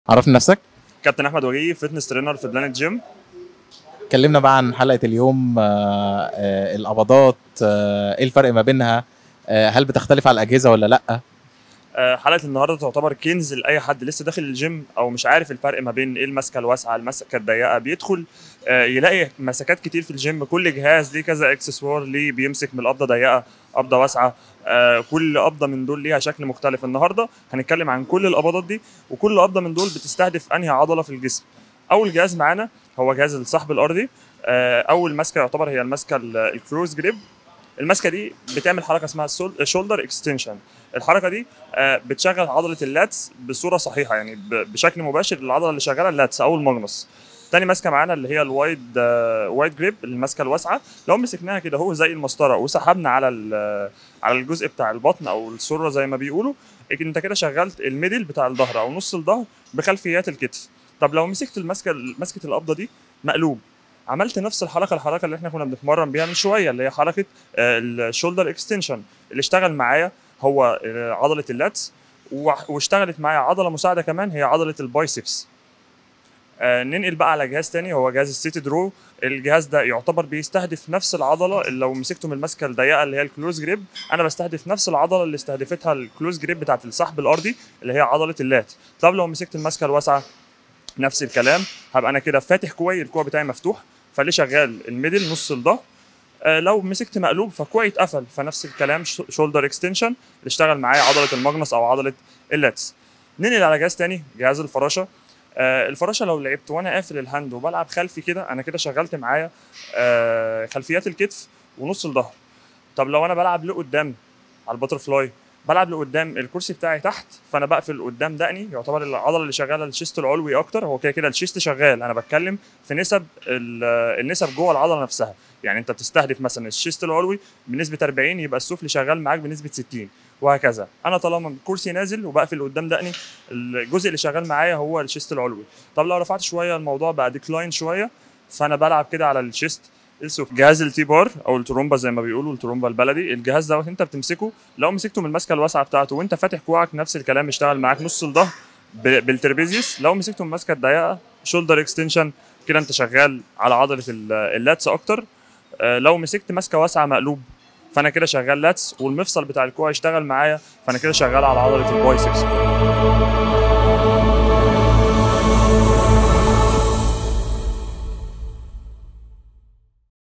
عرفني نفسك كابتن احمد وجيه فتنس ترينر في بلانت جيم اتكلمنا بقى عن حلقه اليوم آه، آه، القبضات آه، ايه الفرق ما بينها آه، هل بتختلف على الاجهزه ولا لا آه، حلقه النهارده تعتبر كنز لاي حد لسه داخل الجيم او مش عارف الفرق ما بين ايه المسكه الواسعه المسكه الضيقه بيدخل آه، يلاقي مسكات كتير في الجيم كل جهاز ليه كذا اكسسوار ليه بيمسك من القبضه ضيقه قبضه واسعه آه، كل قبضه من دول ليها شكل مختلف النهارده هنتكلم عن كل القبضات دي وكل قبضه من دول بتستهدف انهي عضله في الجسم اول جهاز معانا هو جهاز السحب الارضي آه، اول مسكه يعتبر هي المسكه ال- الكروز جريب المسكه دي بتعمل حركه اسمها شولدر اكستنشن الحركه دي آه، بتشغل عضله اللاتس بصوره صحيحه يعني ب- بشكل مباشر العضله اللي شغاله اللاتس او الماجنس تاني ماسكه معانا اللي هي الوايد آه، وايد جريب الماسكه الواسعه لو مسكناها كده هو زي المسطره وسحبنا على ال- على الجزء بتاع البطن او السره زي ما بيقولوا انت كده شغلت الميدل بتاع الظهر او نص الظهر بخلفيات الكتف طب لو مسكت الماسكه مسكه القبضه دي مقلوب عملت نفس الحركه الحركه اللي احنا كنا بنتمرن بيها من شويه اللي هي حركه الشولدر اكستنشن اللي اشتغل معايا هو آه، عضله اللاتس وع- واشتغلت معايا عضله مساعده كمان هي عضله البايسبس آه، ننقل بقى على جهاز تاني هو جهاز السيتي درو الجهاز ده يعتبر بيستهدف نفس العضله اللي لو مسكته من المسكه الضيقه اللي هي الكلوز جريب انا بستهدف نفس العضله اللي استهدفتها الكلوز جريب بتاعت السحب الارضي اللي هي عضله اللات طب لو مسكت المسكه الواسعه نفس الكلام هبقى انا كده فاتح كوعي الكوع بتاعي مفتوح فليه شغال الميدل نص الظهر آه، لو مسكت مقلوب فكوعي اتقفل فنفس الكلام شولدر اكستنشن اللي اشتغل معايا عضله الماجنس او عضله اللاتس ننقل على جهاز تاني جهاز الفراشه آه، الفراشه لو لعبت وانا قافل الهاند وبلعب خلفي كده انا كده شغلت معايا آه، خلفيات الكتف ونص الظهر طب لو انا بلعب لقدام على الباتر فلاي بلعب لقدام الكرسي بتاعي تحت فانا بقفل قدام دقني يعتبر العضله اللي شغاله الشيست العلوي اكتر هو كده كده الشيست شغال انا بتكلم في نسب ال- النسب جوه العضله نفسها يعني انت بتستهدف مثلا الشيست العلوي بنسبه 40 يبقى السفلي شغال معاك بنسبه 60 وهكذا انا طالما الكرسي نازل وبقفل قدام دقني الجزء اللي شغال معايا هو الشيست العلوي طب لو رفعت شويه الموضوع بقى ديكلاين شويه فانا بلعب كده على الشيست السفلي جهاز التي بار او الترومبا زي ما بيقولوا الترومبا البلدي الجهاز دوت انت بتمسكه لو مسكته من المسكه الواسعه بتاعته وانت فاتح كوعك نفس الكلام يشتغل معاك نص الظهر ب- بالتربيزيوس لو مسكته من المسكه الضيقه شولدر اكستنشن كده انت شغال على عضله ال- اللاتس اكتر آه، لو مسكت ماسكه واسعه مقلوب فانا كده شغال لاتس والمفصل بتاع الكوع يشتغل معايا فانا كده شغال على عضله البايسبس